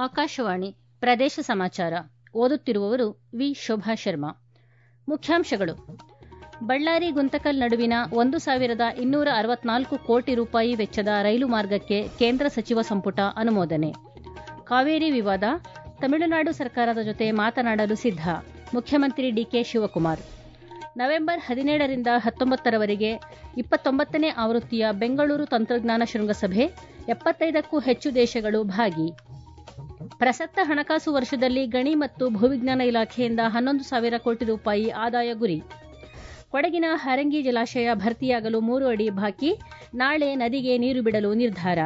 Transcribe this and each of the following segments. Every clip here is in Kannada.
ಆಕಾಶವಾಣಿ ಪ್ರದೇಶ ಸಮಾಚಾರ ಓದುತ್ತಿರುವವರು ವಿ ಶೋಭಾ ಶರ್ಮಾ ಮುಖ್ಯಾಂಶಗಳು ಬಳ್ಳಾರಿ ಗುಂತಕಲ್ ನಡುವಿನ ಒಂದು ಸಾವಿರದ ಇನ್ನೂರ ಅರವತ್ನಾಲ್ಕು ಕೋಟಿ ರೂಪಾಯಿ ವೆಚ್ಚದ ರೈಲು ಮಾರ್ಗಕ್ಕೆ ಕೇಂದ್ರ ಸಚಿವ ಸಂಪುಟ ಅನುಮೋದನೆ ಕಾವೇರಿ ವಿವಾದ ತಮಿಳುನಾಡು ಸರ್ಕಾರದ ಜೊತೆ ಮಾತನಾಡಲು ಸಿದ್ಧ ಮುಖ್ಯಮಂತ್ರಿ ಡಿಕೆ ಶಿವಕುಮಾರ್ ನವೆಂಬರ್ ಹದಿನೇಳರಿಂದ ಹತ್ತೊಂಬತ್ತರವರೆಗೆ ಇಪ್ಪತ್ತೊಂಬತ್ತನೇ ಆವೃತ್ತಿಯ ಬೆಂಗಳೂರು ತಂತ್ರಜ್ಞಾನ ಶೃಂಗಸಭೆ ಎಪ್ಪತ್ತೈದಕ್ಕೂ ಹೆಚ್ಚು ದೇಶಗಳು ಭಾಗಿ ಪ್ರಸಕ್ತ ಹಣಕಾಸು ವರ್ಷದಲ್ಲಿ ಗಣಿ ಮತ್ತು ಭೂವಿಜ್ಞಾನ ಇಲಾಖೆಯಿಂದ ಹನ್ನೊಂದು ಸಾವಿರ ಕೋಟಿ ರೂಪಾಯಿ ಆದಾಯ ಗುರಿ ಕೊಡಗಿನ ಹಾರಂಗಿ ಜಲಾಶಯ ಭರ್ತಿಯಾಗಲು ಮೂರು ಅಡಿ ಬಾಕಿ ನಾಳೆ ನದಿಗೆ ನೀರು ಬಿಡಲು ನಿರ್ಧಾರ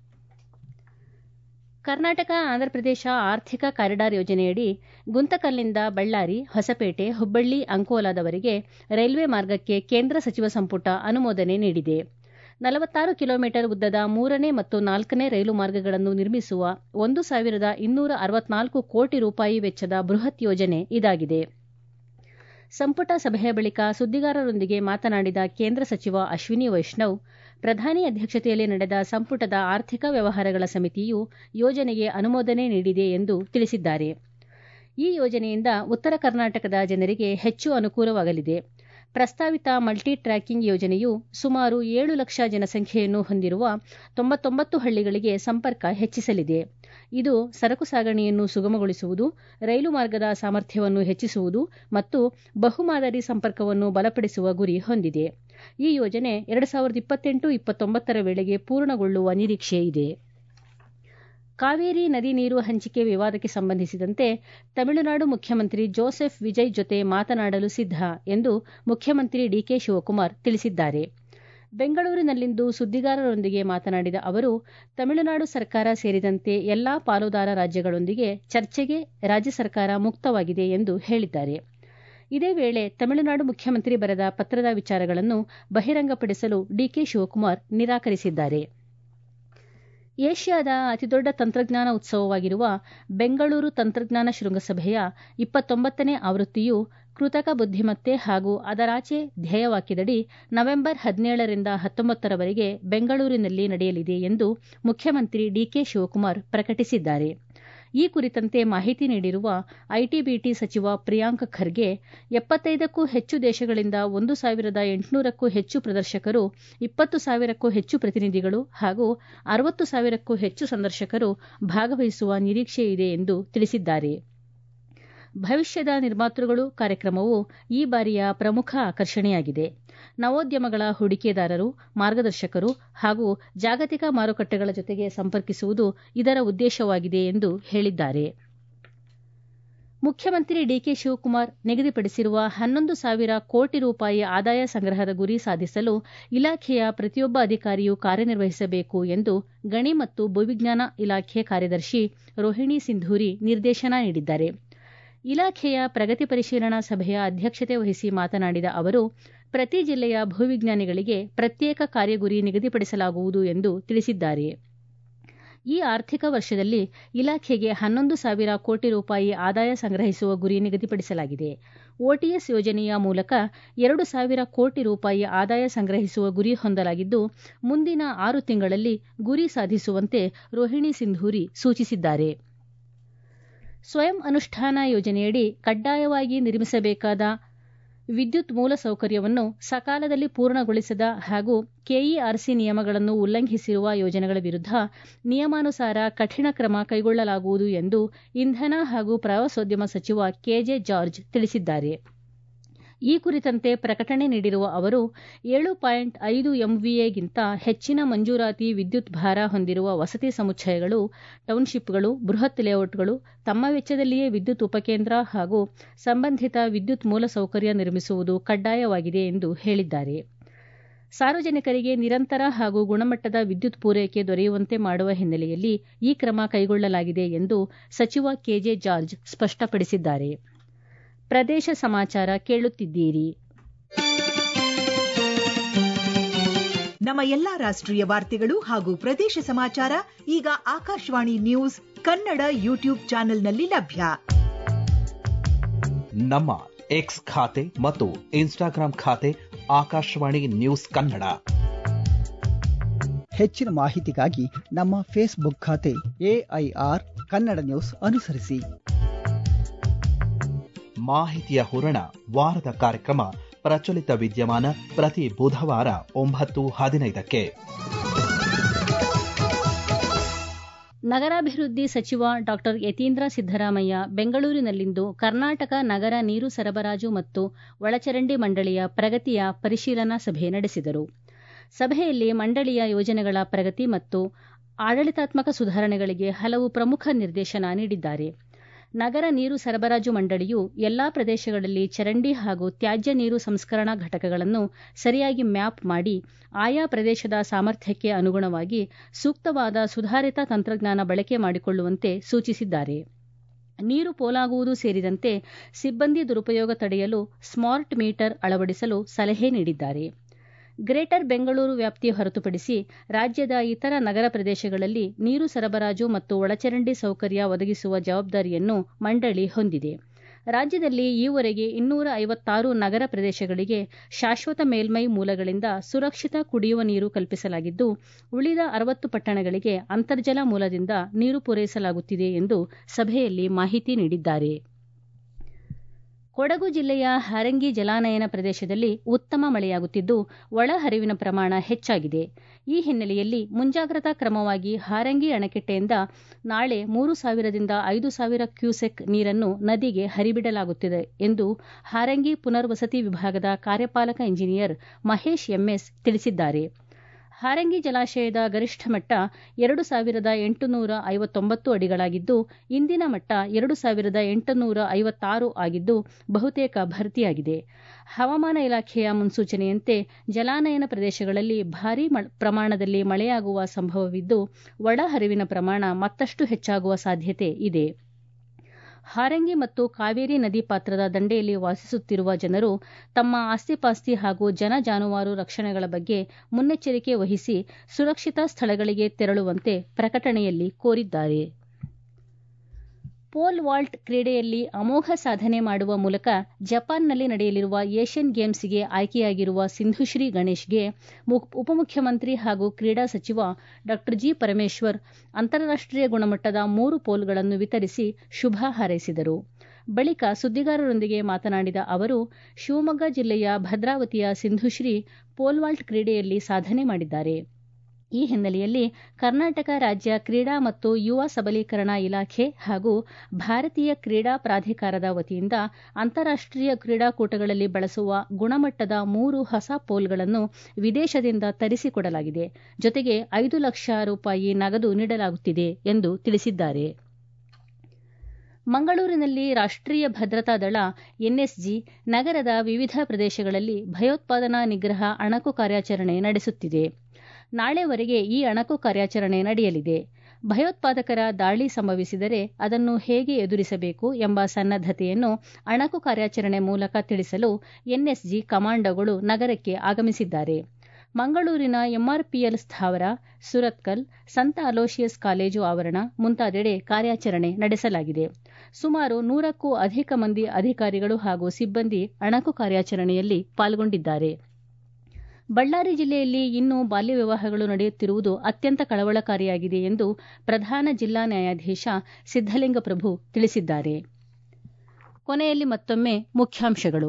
ಕರ್ನಾಟಕ ಆಂಧ್ರಪ್ರದೇಶ ಆರ್ಥಿಕ ಕಾರಿಡಾರ್ ಯೋಜನೆಯಡಿ ಗುಂತಕಲ್ನಿಂದ ಬಳ್ಳಾರಿ ಹೊಸಪೇಟೆ ಹುಬ್ಬಳ್ಳಿ ಅಂಕೋಲಾದವರೆಗೆ ರೈಲ್ವೆ ಮಾರ್ಗಕ್ಕೆ ಕೇಂದ್ರ ಸಚಿವ ಸಂಪುಟ ಅನುಮೋದನೆ ನೀಡಿದೆ ನಲವತ್ತಾರು ಕಿಲೋಮೀಟರ್ ಉದ್ದದ ಮೂರನೇ ಮತ್ತು ನಾಲ್ಕನೇ ರೈಲು ಮಾರ್ಗಗಳನ್ನು ನಿರ್ಮಿಸುವ ಒಂದು ಸಾವಿರದ ಇನ್ನೂರ ಅರವತ್ನಾಲ್ಕು ಕೋಟಿ ರೂಪಾಯಿ ವೆಚ್ಚದ ಬೃಹತ್ ಯೋಜನೆ ಇದಾಗಿದೆ ಸಂಪುಟ ಸಭೆಯ ಬಳಿಕ ಸುದ್ದಿಗಾರರೊಂದಿಗೆ ಮಾತನಾಡಿದ ಕೇಂದ್ರ ಸಚಿವ ಅಶ್ವಿನಿ ವೈಷ್ಣವ್ ಪ್ರಧಾನಿ ಅಧ್ಯಕ್ಷತೆಯಲ್ಲಿ ನಡೆದ ಸಂಪುಟದ ಆರ್ಥಿಕ ವ್ಯವಹಾರಗಳ ಸಮಿತಿಯು ಯೋಜನೆಗೆ ಅನುಮೋದನೆ ನೀಡಿದೆ ಎಂದು ತಿಳಿಸಿದ್ದಾರೆ ಈ ಯೋಜನೆಯಿಂದ ಉತ್ತರ ಕರ್ನಾಟಕದ ಜನರಿಗೆ ಹೆಚ್ಚು ಅನುಕೂಲವಾಗಲಿದೆ ಪ್ರಸ್ತಾವಿತ ಮಲ್ಟಿ ಟ್ರ್ಯಾಕಿಂಗ್ ಯೋಜನೆಯು ಸುಮಾರು ಏಳು ಲಕ್ಷ ಜನಸಂಖ್ಯೆಯನ್ನು ಹೊಂದಿರುವ ತೊಂಬತ್ತೊಂಬತ್ತು ಹಳ್ಳಿಗಳಿಗೆ ಸಂಪರ್ಕ ಹೆಚ್ಚಿಸಲಿದೆ ಇದು ಸರಕು ಸಾಗಣೆಯನ್ನು ಸುಗಮಗೊಳಿಸುವುದು ರೈಲು ಮಾರ್ಗದ ಸಾಮರ್ಥ್ಯವನ್ನು ಹೆಚ್ಚಿಸುವುದು ಮತ್ತು ಬಹುಮಾದರಿ ಸಂಪರ್ಕವನ್ನು ಬಲಪಡಿಸುವ ಗುರಿ ಹೊಂದಿದೆ ಈ ಯೋಜನೆ ಎರಡು ಸಾವಿರದ ಇಪ್ಪತ್ತೆಂಟು ಇಪ್ಪತ್ತೊಂಬತ್ತರ ವೇಳೆಗೆ ಪೂರ್ಣಗೊಳ್ಳುವ ನಿರೀಕ್ಷೆ ಇದೆ ಕಾವೇರಿ ನದಿ ನೀರು ಹಂಚಿಕೆ ವಿವಾದಕ್ಕೆ ಸಂಬಂಧಿಸಿದಂತೆ ತಮಿಳುನಾಡು ಮುಖ್ಯಮಂತ್ರಿ ಜೋಸೆಫ್ ವಿಜಯ್ ಜೊತೆ ಮಾತನಾಡಲು ಸಿದ್ಧ ಎಂದು ಮುಖ್ಯಮಂತ್ರಿ ಡಿಕೆ ಶಿವಕುಮಾರ್ ತಿಳಿಸಿದ್ದಾರೆ ಬೆಂಗಳೂರಿನಲ್ಲಿಂದು ಸುದ್ದಿಗಾರರೊಂದಿಗೆ ಮಾತನಾಡಿದ ಅವರು ತಮಿಳುನಾಡು ಸರ್ಕಾರ ಸೇರಿದಂತೆ ಎಲ್ಲಾ ಪಾಲುದಾರ ರಾಜ್ಯಗಳೊಂದಿಗೆ ಚರ್ಚೆಗೆ ರಾಜ್ಯ ಸರ್ಕಾರ ಮುಕ್ತವಾಗಿದೆ ಎಂದು ಹೇಳಿದ್ದಾರೆ ಇದೇ ವೇಳೆ ತಮಿಳುನಾಡು ಮುಖ್ಯಮಂತ್ರಿ ಬರೆದ ಪತ್ರದ ವಿಚಾರಗಳನ್ನು ಬಹಿರಂಗಪಡಿಸಲು ಡಿಕೆ ಶಿವಕುಮಾರ್ ನಿರಾಕರಿಸಿದ್ದಾರೆ ಏಷ್ಯಾದ ಅತಿದೊಡ್ಡ ತಂತ್ರಜ್ಞಾನ ಉತ್ಸವವಾಗಿರುವ ಬೆಂಗಳೂರು ತಂತ್ರಜ್ಞಾನ ಶೃಂಗಸಭೆಯ ಇಪ್ಪತ್ತೊಂಬತ್ತನೇ ಆವೃತ್ತಿಯು ಕೃತಕ ಬುದ್ದಿಮತ್ತೆ ಹಾಗೂ ಅದರಾಚೆ ಧ್ಯೇಯವಾಕ್ಯದಡಿ ನವೆಂಬರ್ ಹದಿನೇಳರಿಂದ ಹತ್ತೊಂಬತ್ತರವರೆಗೆ ಬೆಂಗಳೂರಿನಲ್ಲಿ ನಡೆಯಲಿದೆ ಎಂದು ಮುಖ್ಯಮಂತ್ರಿ ಡಿಕೆ ಶಿವಕುಮಾರ್ ಪ್ರಕಟಿಸಿದ್ದಾರೆ ಈ ಕುರಿತಂತೆ ಮಾಹಿತಿ ನೀಡಿರುವ ಐಟಿಬಿಟಿ ಸಚಿವ ಪ್ರಿಯಾಂಕ್ ಖರ್ಗೆ ಎಪ್ಪತ್ತೈದಕ್ಕೂ ಹೆಚ್ಚು ದೇಶಗಳಿಂದ ಒಂದು ಸಾವಿರದ ಎಂಟುನೂರಕ್ಕೂ ಹೆಚ್ಚು ಪ್ರದರ್ಶಕರು ಇಪ್ಪತ್ತು ಸಾವಿರಕ್ಕೂ ಹೆಚ್ಚು ಪ್ರತಿನಿಧಿಗಳು ಹಾಗೂ ಅರವತ್ತು ಸಾವಿರಕ್ಕೂ ಹೆಚ್ಚು ಸಂದರ್ಶಕರು ಭಾಗವಹಿಸುವ ನಿರೀಕ್ಷೆಯಿದೆ ಎಂದು ತಿಳಿಸಿದ್ದಾರೆ ಭವಿಷ್ಯದ ನಿರ್ಮಾತೃಗಳು ಕಾರ್ಯಕ್ರಮವು ಈ ಬಾರಿಯ ಪ್ರಮುಖ ಆಕರ್ಷಣೆಯಾಗಿದೆ ನವೋದ್ಯಮಗಳ ಹೂಡಿಕೆದಾರರು ಮಾರ್ಗದರ್ಶಕರು ಹಾಗೂ ಜಾಗತಿಕ ಮಾರುಕಟ್ಟೆಗಳ ಜೊತೆಗೆ ಸಂಪರ್ಕಿಸುವುದು ಇದರ ಉದ್ದೇಶವಾಗಿದೆ ಎಂದು ಹೇಳಿದ್ದಾರೆ ಮುಖ್ಯಮಂತ್ರಿ ಡಿಕೆ ಶಿವಕುಮಾರ್ ನಿಗದಿಪಡಿಸಿರುವ ಹನ್ನೊಂದು ಸಾವಿರ ಕೋಟಿ ರೂಪಾಯಿ ಆದಾಯ ಸಂಗ್ರಹದ ಗುರಿ ಸಾಧಿಸಲು ಇಲಾಖೆಯ ಪ್ರತಿಯೊಬ್ಬ ಅಧಿಕಾರಿಯೂ ಕಾರ್ಯನಿರ್ವಹಿಸಬೇಕು ಎಂದು ಗಣಿ ಮತ್ತು ಭೂವಿಜ್ಞಾನ ಇಲಾಖೆ ಕಾರ್ಯದರ್ಶಿ ರೋಹಿಣಿ ಸಿಂಧೂರಿ ನಿರ್ದೇಶನ ನೀಡಿದ್ದಾರೆ ಇಲಾಖೆಯ ಪ್ರಗತಿ ಪರಿಶೀಲನಾ ಸಭೆಯ ಅಧ್ಯಕ್ಷತೆ ವಹಿಸಿ ಮಾತನಾಡಿದ ಅವರು ಪ್ರತಿ ಜಿಲ್ಲೆಯ ಭೂವಿಜ್ಞಾನಿಗಳಿಗೆ ಪ್ರತ್ಯೇಕ ಕಾರ್ಯಗುರಿ ನಿಗದಿಪಡಿಸಲಾಗುವುದು ಎಂದು ತಿಳಿಸಿದ್ದಾರೆ ಈ ಆರ್ಥಿಕ ವರ್ಷದಲ್ಲಿ ಇಲಾಖೆಗೆ ಹನ್ನೊಂದು ಸಾವಿರ ಕೋಟಿ ರೂಪಾಯಿ ಆದಾಯ ಸಂಗ್ರಹಿಸುವ ಗುರಿ ನಿಗದಿಪಡಿಸಲಾಗಿದೆ ಓಟಿಎಸ್ ಯೋಜನೆಯ ಮೂಲಕ ಎರಡು ಸಾವಿರ ಕೋಟಿ ರೂಪಾಯಿ ಆದಾಯ ಸಂಗ್ರಹಿಸುವ ಗುರಿ ಹೊಂದಲಾಗಿದ್ದು ಮುಂದಿನ ಆರು ತಿಂಗಳಲ್ಲಿ ಗುರಿ ಸಾಧಿಸುವಂತೆ ರೋಹಿಣಿ ಸಿಂಧೂರಿ ಸೂಚಿಸಿದ್ದಾರೆ ಸ್ವಯಂ ಅನುಷ್ಠಾನ ಯೋಜನೆಯಡಿ ಕಡ್ಡಾಯವಾಗಿ ನಿರ್ಮಿಸಬೇಕಾದ ವಿದ್ಯುತ್ ಮೂಲಸೌಕರ್ಯವನ್ನು ಸಕಾಲದಲ್ಲಿ ಪೂರ್ಣಗೊಳಿಸದ ಹಾಗೂ ಕೆಇಆರ್ಸಿ ನಿಯಮಗಳನ್ನು ಉಲ್ಲಂಘಿಸಿರುವ ಯೋಜನೆಗಳ ವಿರುದ್ಧ ನಿಯಮಾನುಸಾರ ಕಠಿಣ ಕ್ರಮ ಕೈಗೊಳ್ಳಲಾಗುವುದು ಎಂದು ಇಂಧನ ಹಾಗೂ ಪ್ರವಾಸೋದ್ಯಮ ಸಚಿವ ಕೆಜೆ ಜಾರ್ಜ್ ತಿಳಿಸಿದ್ದಾರೆ ಈ ಕುರಿತಂತೆ ಪ್ರಕಟಣೆ ನೀಡಿರುವ ಅವರು ಏಳು ಪಾಯಿಂಟ್ ಐದು ಎಂವಿಎಗಿಂತ ಹೆಚ್ಚಿನ ಮಂಜೂರಾತಿ ವಿದ್ಯುತ್ ಭಾರ ಹೊಂದಿರುವ ವಸತಿ ಸಮುಚ್ಚಯಗಳು ಟೌನ್ಶಿಪ್ಗಳು ಬೃಹತ್ ಲೇಔಟ್ಗಳು ತಮ್ಮ ವೆಚ್ಚದಲ್ಲಿಯೇ ವಿದ್ಯುತ್ ಉಪಕೇಂದ್ರ ಹಾಗೂ ಸಂಬಂಧಿತ ವಿದ್ಯುತ್ ಮೂಲಸೌಕರ್ಯ ನಿರ್ಮಿಸುವುದು ಕಡ್ಡಾಯವಾಗಿದೆ ಎಂದು ಹೇಳಿದ್ದಾರೆ ಸಾರ್ವಜನಿಕರಿಗೆ ನಿರಂತರ ಹಾಗೂ ಗುಣಮಟ್ಟದ ವಿದ್ಯುತ್ ಪೂರೈಕೆ ದೊರೆಯುವಂತೆ ಮಾಡುವ ಹಿನ್ನೆಲೆಯಲ್ಲಿ ಈ ಕ್ರಮ ಕೈಗೊಳ್ಳಲಾಗಿದೆ ಎಂದು ಸಚಿವ ಕೆಜೆ ಜಾರ್ಜ್ ಸ್ಪಷ್ಟಪಡಿಸಿದ್ದಾರೆ ಪ್ರದೇಶ ಸಮಾಚಾರ ಕೇಳುತ್ತಿದ್ದೀರಿ ನಮ್ಮ ಎಲ್ಲಾ ರಾಷ್ಟ್ರೀಯ ವಾರ್ತೆಗಳು ಹಾಗೂ ಪ್ರದೇಶ ಸಮಾಚಾರ ಈಗ ಆಕಾಶವಾಣಿ ನ್ಯೂಸ್ ಕನ್ನಡ ಯೂಟ್ಯೂಬ್ ಚಾನೆಲ್ನಲ್ಲಿ ಲಭ್ಯ ನಮ್ಮ ಎಕ್ಸ್ ಖಾತೆ ಮತ್ತು ಇನ್ಸ್ಟಾಗ್ರಾಂ ಖಾತೆ ಆಕಾಶವಾಣಿ ನ್ಯೂಸ್ ಕನ್ನಡ ಹೆಚ್ಚಿನ ಮಾಹಿತಿಗಾಗಿ ನಮ್ಮ ಫೇಸ್ಬುಕ್ ಖಾತೆ ಎಐಆರ್ ಕನ್ನಡ ನ್ಯೂಸ್ ಅನುಸರಿಸಿ ಮಾಹಿತಿಯ ಹೂರಣ ವಾರದ ಕಾರ್ಯಕ್ರಮ ಪ್ರಚಲಿತ ವಿದ್ಯಮಾನ ಪ್ರತಿ ಬುಧವಾರ ಒಂಬತ್ತು ಹದಿನೈದಕ್ಕೆ ನಗರಾಭಿವೃದ್ಧಿ ಸಚಿವ ಡಾಕ್ಟರ್ ಯತೀಂದ್ರ ಸಿದ್ದರಾಮಯ್ಯ ಬೆಂಗಳೂರಿನಲ್ಲಿಂದು ಕರ್ನಾಟಕ ನಗರ ನೀರು ಸರಬರಾಜು ಮತ್ತು ಒಳಚರಂಡಿ ಮಂಡಳಿಯ ಪ್ರಗತಿಯ ಪರಿಶೀಲನಾ ಸಭೆ ನಡೆಸಿದರು ಸಭೆಯಲ್ಲಿ ಮಂಡಳಿಯ ಯೋಜನೆಗಳ ಪ್ರಗತಿ ಮತ್ತು ಆಡಳಿತಾತ್ಮಕ ಸುಧಾರಣೆಗಳಿಗೆ ಹಲವು ಪ್ರಮುಖ ನಿರ್ದೇಶನ ನೀಡಿದ್ದಾರೆ ನಗರ ನೀರು ಸರಬರಾಜು ಮಂಡಳಿಯು ಎಲ್ಲಾ ಪ್ರದೇಶಗಳಲ್ಲಿ ಚರಂಡಿ ಹಾಗೂ ತ್ಯಾಜ್ಯ ನೀರು ಸಂಸ್ಕರಣಾ ಘಟಕಗಳನ್ನು ಸರಿಯಾಗಿ ಮ್ಯಾಪ್ ಮಾಡಿ ಆಯಾ ಪ್ರದೇಶದ ಸಾಮರ್ಥ್ಯಕ್ಕೆ ಅನುಗುಣವಾಗಿ ಸೂಕ್ತವಾದ ಸುಧಾರಿತ ತಂತ್ರಜ್ಞಾನ ಬಳಕೆ ಮಾಡಿಕೊಳ್ಳುವಂತೆ ಸೂಚಿಸಿದ್ದಾರೆ ನೀರು ಪೋಲಾಗುವುದು ಸೇರಿದಂತೆ ಸಿಬ್ಬಂದಿ ದುರುಪಯೋಗ ತಡೆಯಲು ಸ್ಮಾರ್ಟ್ ಮೀಟರ್ ಅಳವಡಿಸಲು ಸಲಹೆ ನೀಡಿದ್ದಾರೆ ಗ್ರೇಟರ್ ಬೆಂಗಳೂರು ವ್ಯಾಪ್ತಿ ಹೊರತುಪಡಿಸಿ ರಾಜ್ಯದ ಇತರ ನಗರ ಪ್ರದೇಶಗಳಲ್ಲಿ ನೀರು ಸರಬರಾಜು ಮತ್ತು ಒಳಚರಂಡಿ ಸೌಕರ್ಯ ಒದಗಿಸುವ ಜವಾಬ್ದಾರಿಯನ್ನು ಮಂಡಳಿ ಹೊಂದಿದೆ ರಾಜ್ಯದಲ್ಲಿ ಈವರೆಗೆ ಇನ್ನೂರ ಐವತ್ತಾರು ನಗರ ಪ್ರದೇಶಗಳಿಗೆ ಶಾಶ್ವತ ಮೇಲ್ಮೈ ಮೂಲಗಳಿಂದ ಸುರಕ್ಷಿತ ಕುಡಿಯುವ ನೀರು ಕಲ್ಪಿಸಲಾಗಿದ್ದು ಉಳಿದ ಅರವತ್ತು ಪಟ್ಟಣಗಳಿಗೆ ಅಂತರ್ಜಲ ಮೂಲದಿಂದ ನೀರು ಪೂರೈಸಲಾಗುತ್ತಿದೆ ಎಂದು ಸಭೆಯಲ್ಲಿ ಮಾಹಿತಿ ನೀಡಿದ್ದಾರೆ ಕೊಡಗು ಜಿಲ್ಲೆಯ ಹಾರಂಗಿ ಜಲಾನಯನ ಪ್ರದೇಶದಲ್ಲಿ ಉತ್ತಮ ಮಳೆಯಾಗುತ್ತಿದ್ದು ಒಳಹರಿವಿನ ಪ್ರಮಾಣ ಹೆಚ್ಚಾಗಿದೆ ಈ ಹಿನ್ನೆಲೆಯಲ್ಲಿ ಮುಂಜಾಗ್ರತಾ ಕ್ರಮವಾಗಿ ಹಾರಂಗಿ ಅಣೆಕಟ್ಟೆಯಿಂದ ನಾಳೆ ಮೂರು ಸಾವಿರದಿಂದ ಐದು ಸಾವಿರ ಕ್ಯೂಸೆಕ್ ನೀರನ್ನು ನದಿಗೆ ಹರಿಬಿಡಲಾಗುತ್ತಿದೆ ಎಂದು ಹಾರಂಗಿ ಪುನರ್ವಸತಿ ವಿಭಾಗದ ಕಾರ್ಯಪಾಲಕ ಇಂಜಿನಿಯರ್ ಮಹೇಶ್ ಎಂಎಸ್ ತಿಳಿಸಿದ್ದಾರೆ ಹಾರಂಗಿ ಜಲಾಶಯದ ಗರಿಷ್ಠ ಮಟ್ಟ ಎರಡು ಸಾವಿರದ ಎಂಟುನೂರ ಐವತ್ತೊಂಬತ್ತು ಅಡಿಗಳಾಗಿದ್ದು ಇಂದಿನ ಮಟ್ಟ ಎರಡು ಸಾವಿರದ ಎಂಟುನೂರ ಐವತ್ತಾರು ಆಗಿದ್ದು ಬಹುತೇಕ ಭರ್ತಿಯಾಗಿದೆ ಹವಾಮಾನ ಇಲಾಖೆಯ ಮುನ್ಸೂಚನೆಯಂತೆ ಜಲಾನಯನ ಪ್ರದೇಶಗಳಲ್ಲಿ ಭಾರೀ ಪ್ರಮಾಣದಲ್ಲಿ ಮಳೆಯಾಗುವ ಸಂಭವವಿದ್ದು ಒಳಹರಿವಿನ ಪ್ರಮಾಣ ಮತ್ತಷ್ಟು ಹೆಚ್ಚಾಗುವ ಸಾಧ್ಯತೆ ಇದೆ ಹಾರಂಗಿ ಮತ್ತು ಕಾವೇರಿ ನದಿ ಪಾತ್ರದ ದಂಡೆಯಲ್ಲಿ ವಾಸಿಸುತ್ತಿರುವ ಜನರು ತಮ್ಮ ಆಸ್ತಿಪಾಸ್ತಿ ಹಾಗೂ ಜನ ಜಾನುವಾರು ರಕ್ಷಣೆಗಳ ಬಗ್ಗೆ ಮುನ್ನೆಚ್ಚರಿಕೆ ವಹಿಸಿ ಸುರಕ್ಷಿತ ಸ್ಥಳಗಳಿಗೆ ತೆರಳುವಂತೆ ಪ್ರಕಟಣೆಯಲ್ಲಿ ಕೋರಿದ್ದಾರೆ ಪೋಲ್ ವಾಲ್ಟ್ ಕ್ರೀಡೆಯಲ್ಲಿ ಅಮೋಘ ಸಾಧನೆ ಮಾಡುವ ಮೂಲಕ ಜಪಾನ್ನಲ್ಲಿ ನಡೆಯಲಿರುವ ಏಷ್ಯನ್ ಗೇಮ್ಸ್ಗೆ ಆಯ್ಕೆಯಾಗಿರುವ ಸಿಂಧುಶ್ರೀ ಗಣೇಶ್ಗೆ ಉಪಮುಖ್ಯಮಂತ್ರಿ ಹಾಗೂ ಕ್ರೀಡಾ ಸಚಿವ ಡಾ ಜಿ ಪರಮೇಶ್ವರ್ ಅಂತಾರಾಷ್ಟೀಯ ಗುಣಮಟ್ಟದ ಮೂರು ಪೋಲ್ಗಳನ್ನು ವಿತರಿಸಿ ಶುಭ ಹಾರೈಸಿದರು ಬಳಿಕ ಸುದ್ದಿಗಾರರೊಂದಿಗೆ ಮಾತನಾಡಿದ ಅವರು ಶಿವಮೊಗ್ಗ ಜಿಲ್ಲೆಯ ಭದ್ರಾವತಿಯ ಸಿಂಧುಶ್ರೀ ಪೋಲ್ವಾಲ್ಟ್ ಕ್ರೀಡೆಯಲ್ಲಿ ಸಾಧನೆ ಮಾಡಿದ್ದಾರೆ ಈ ಹಿನ್ನೆಲೆಯಲ್ಲಿ ಕರ್ನಾಟಕ ರಾಜ್ಯ ಕ್ರೀಡಾ ಮತ್ತು ಯುವ ಸಬಲೀಕರಣ ಇಲಾಖೆ ಹಾಗೂ ಭಾರತೀಯ ಕ್ರೀಡಾ ಪ್ರಾಧಿಕಾರದ ವತಿಯಿಂದ ಅಂತಾರಾಷ್ಟೀಯ ಕ್ರೀಡಾಕೂಟಗಳಲ್ಲಿ ಬಳಸುವ ಗುಣಮಟ್ಟದ ಮೂರು ಹೊಸ ಪೋಲ್ಗಳನ್ನು ವಿದೇಶದಿಂದ ತರಿಸಿಕೊಡಲಾಗಿದೆ ಜೊತೆಗೆ ಐದು ಲಕ್ಷ ರೂಪಾಯಿ ನಗದು ನೀಡಲಾಗುತ್ತಿದೆ ಎಂದು ತಿಳಿಸಿದ್ದಾರೆ ಮಂಗಳೂರಿನಲ್ಲಿ ರಾಷ್ಟ್ರೀಯ ಭದ್ರತಾ ದಳ ಎನ್ಎಸ್ಜಿ ನಗರದ ವಿವಿಧ ಪ್ರದೇಶಗಳಲ್ಲಿ ಭಯೋತ್ಪಾದನಾ ನಿಗ್ರಹ ಅಣಕು ಕಾರ್ಯಾಚರಣೆ ನಡೆಸುತ್ತಿದೆ ನಾಳೆವರೆಗೆ ಈ ಅಣಕು ಕಾರ್ಯಾಚರಣೆ ನಡೆಯಲಿದೆ ಭಯೋತ್ಪಾದಕರ ದಾಳಿ ಸಂಭವಿಸಿದರೆ ಅದನ್ನು ಹೇಗೆ ಎದುರಿಸಬೇಕು ಎಂಬ ಸನ್ನದ್ದತೆಯನ್ನು ಅಣಕು ಕಾರ್ಯಾಚರಣೆ ಮೂಲಕ ತಿಳಿಸಲು ಎನ್ಎಸ್ಜಿ ಕಮಾಂಡೋಗಳು ನಗರಕ್ಕೆ ಆಗಮಿಸಿದ್ದಾರೆ ಮಂಗಳೂರಿನ ಎಂಆರ್ಪಿಎಲ್ ಸ್ಥಾವರ ಸುರತ್ಕಲ್ ಸಂತ ಅಲೋಶಿಯಸ್ ಕಾಲೇಜು ಆವರಣ ಮುಂತಾದೆಡೆ ಕಾರ್ಯಾಚರಣೆ ನಡೆಸಲಾಗಿದೆ ಸುಮಾರು ನೂರಕ್ಕೂ ಅಧಿಕ ಮಂದಿ ಅಧಿಕಾರಿಗಳು ಹಾಗೂ ಸಿಬ್ಬಂದಿ ಅಣಕು ಕಾರ್ಯಾಚರಣೆಯಲ್ಲಿ ಪಾಲ್ಗೊಂಡಿದ್ದಾರೆ ಬಳ್ಳಾರಿ ಜಿಲ್ಲೆಯಲ್ಲಿ ಇನ್ನೂ ಬಾಲ್ಯ ವಿವಾಹಗಳು ನಡೆಯುತ್ತಿರುವುದು ಅತ್ಯಂತ ಕಳವಳಕಾರಿಯಾಗಿದೆ ಎಂದು ಪ್ರಧಾನ ಜಿಲ್ಲಾ ನ್ಯಾಯಾಧೀಶ ಸಿದ್ದಲಿಂಗ ಪ್ರಭು ತಿಳಿಸಿದ್ದಾರೆ ಕೊನೆಯಲ್ಲಿ ಮತ್ತೊಮ್ಮೆ ಮುಖ್ಯಾಂಶಗಳು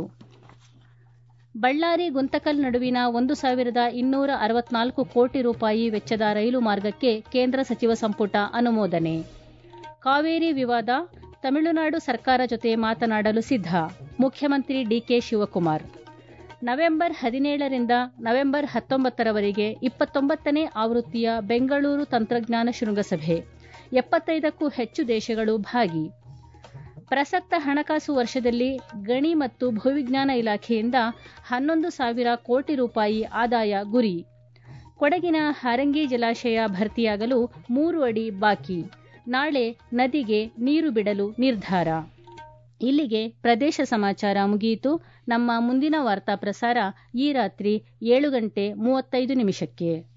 ಬಳ್ಳಾರಿ ಗುಂತಕಲ್ ನಡುವಿನ ಒಂದು ಸಾವಿರದ ಇನ್ನೂರ ಅರವತ್ನಾಲ್ಕು ಕೋಟಿ ರೂಪಾಯಿ ವೆಚ್ಚದ ರೈಲು ಮಾರ್ಗಕ್ಕೆ ಕೇಂದ್ರ ಸಚಿವ ಸಂಪುಟ ಅನುಮೋದನೆ ಕಾವೇರಿ ವಿವಾದ ತಮಿಳುನಾಡು ಸರ್ಕಾರ ಜೊತೆ ಮಾತನಾಡಲು ಸಿದ್ಧ ಮುಖ್ಯಮಂತ್ರಿ ಡಿಕೆ ಶಿವಕುಮಾರ್ ನವೆಂಬರ್ ಹದಿನೇಳರಿಂದ ನವೆಂಬರ್ ಹತ್ತೊಂಬತ್ತರವರೆಗೆ ಇಪ್ಪತ್ತೊಂಬತ್ತನೇ ಆವೃತ್ತಿಯ ಬೆಂಗಳೂರು ತಂತ್ರಜ್ಞಾನ ಶೃಂಗಸಭೆ ಎಪ್ಪತ್ತೈದಕ್ಕೂ ಹೆಚ್ಚು ದೇಶಗಳು ಭಾಗಿ ಪ್ರಸಕ್ತ ಹಣಕಾಸು ವರ್ಷದಲ್ಲಿ ಗಣಿ ಮತ್ತು ಭೂವಿಜ್ಞಾನ ಇಲಾಖೆಯಿಂದ ಹನ್ನೊಂದು ಸಾವಿರ ಕೋಟಿ ರೂಪಾಯಿ ಆದಾಯ ಗುರಿ ಕೊಡಗಿನ ಹಾರಂಗಿ ಜಲಾಶಯ ಭರ್ತಿಯಾಗಲು ಮೂರು ಅಡಿ ಬಾಕಿ ನಾಳೆ ನದಿಗೆ ನೀರು ಬಿಡಲು ನಿರ್ಧಾರ ಇಲ್ಲಿಗೆ ಪ್ರದೇಶ ಸಮಾಚಾರ ಮುಗಿಯಿತು ನಮ್ಮ ಮುಂದಿನ ವಾರ್ತಾ ಪ್ರಸಾರ ಈ ರಾತ್ರಿ ಏಳು ಗಂಟೆ ಮೂವತ್ತೈದು ನಿಮಿಷಕ್ಕೆ